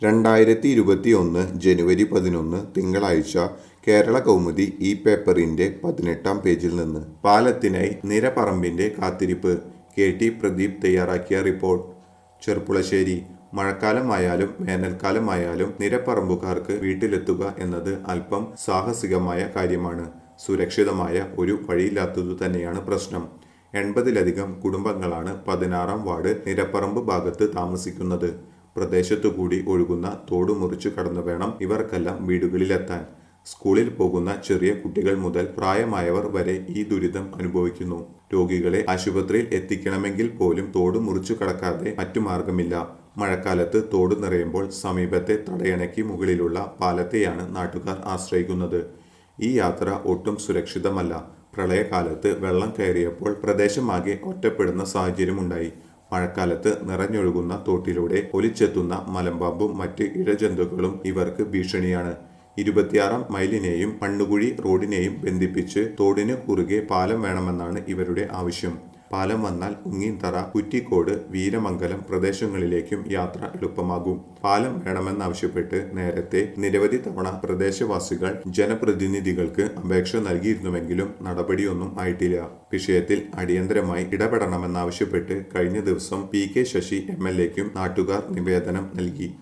രണ്ടായിരത്തി ഇരുപത്തി ഒന്ന് ജനുവരി പതിനൊന്ന് തിങ്കളാഴ്ച കേരള കൗമുദി ഈ പേപ്പറിന്റെ പതിനെട്ടാം പേജിൽ നിന്ന് പാലത്തിനായി നിരപറമ്പിന്റെ കാത്തിരിപ്പ് കെ ടി പ്രദീപ് തയ്യാറാക്കിയ റിപ്പോർട്ട് ചെർപ്പുളശ്ശേരി മഴക്കാലമായാലും വേനൽക്കാലമായാലും നിരപ്പറമ്പുകാർക്ക് വീട്ടിലെത്തുക എന്നത് അല്പം സാഹസികമായ കാര്യമാണ് സുരക്ഷിതമായ ഒരു വഴിയില്ലാത്തതു തന്നെയാണ് പ്രശ്നം എൺപതിലധികം കുടുംബങ്ങളാണ് പതിനാറാം വാർഡ് നിരപ്പറമ്പ് ഭാഗത്ത് താമസിക്കുന്നത് പ്രദേശത്തുകൂടി ഒഴുകുന്ന തോട് മുറിച്ചു കടന്നു വേണം ഇവർക്കെല്ലാം വീടുകളിലെത്താൻ സ്കൂളിൽ പോകുന്ന ചെറിയ കുട്ടികൾ മുതൽ പ്രായമായവർ വരെ ഈ ദുരിതം അനുഭവിക്കുന്നു രോഗികളെ ആശുപത്രിയിൽ എത്തിക്കണമെങ്കിൽ പോലും തോട് മുറിച്ചു കടക്കാതെ മറ്റു മാർഗമില്ല മഴക്കാലത്ത് തോട് നിറയുമ്പോൾ സമീപത്തെ തടയണയ്ക്ക് മുകളിലുള്ള പാലത്തെയാണ് നാട്ടുകാർ ആശ്രയിക്കുന്നത് ഈ യാത്ര ഒട്ടും സുരക്ഷിതമല്ല പ്രളയകാലത്ത് വെള്ളം കയറിയപ്പോൾ പ്രദേശമാകെ ഒറ്റപ്പെടുന്ന സാഹചര്യമുണ്ടായി മഴക്കാലത്ത് നിറഞ്ഞൊഴുകുന്ന തോട്ടിലൂടെ ഒലിച്ചെത്തുന്ന മലമ്പാമ്പും മറ്റ് ഇഴജന്തുക്കളും ഇവർക്ക് ഭീഷണിയാണ് ഇരുപത്തിയാറാം മൈലിനെയും മണ്ണുകുഴി റോഡിനെയും ബന്ധിപ്പിച്ച് തോടിന് കുറുകെ പാലം വേണമെന്നാണ് ഇവരുടെ ആവശ്യം പാലം വന്നാൽ ഉങ്ങീന്തറ കുറ്റിക്കോട് വീരമംഗലം പ്രദേശങ്ങളിലേക്കും യാത്ര എളുപ്പമാകും പാലം വേണമെന്നാവശ്യപ്പെട്ട് നേരത്തെ നിരവധി തവണ പ്രദേശവാസികൾ ജനപ്രതിനിധികൾക്ക് അപേക്ഷ നൽകിയിരുന്നുവെങ്കിലും നടപടിയൊന്നും ആയിട്ടില്ല വിഷയത്തിൽ അടിയന്തരമായി ഇടപെടണമെന്നാവശ്യപ്പെട്ട് കഴിഞ്ഞ ദിവസം P K Sasi M L എക്കും നാട്ടുകാർ നിവേദനം നൽകി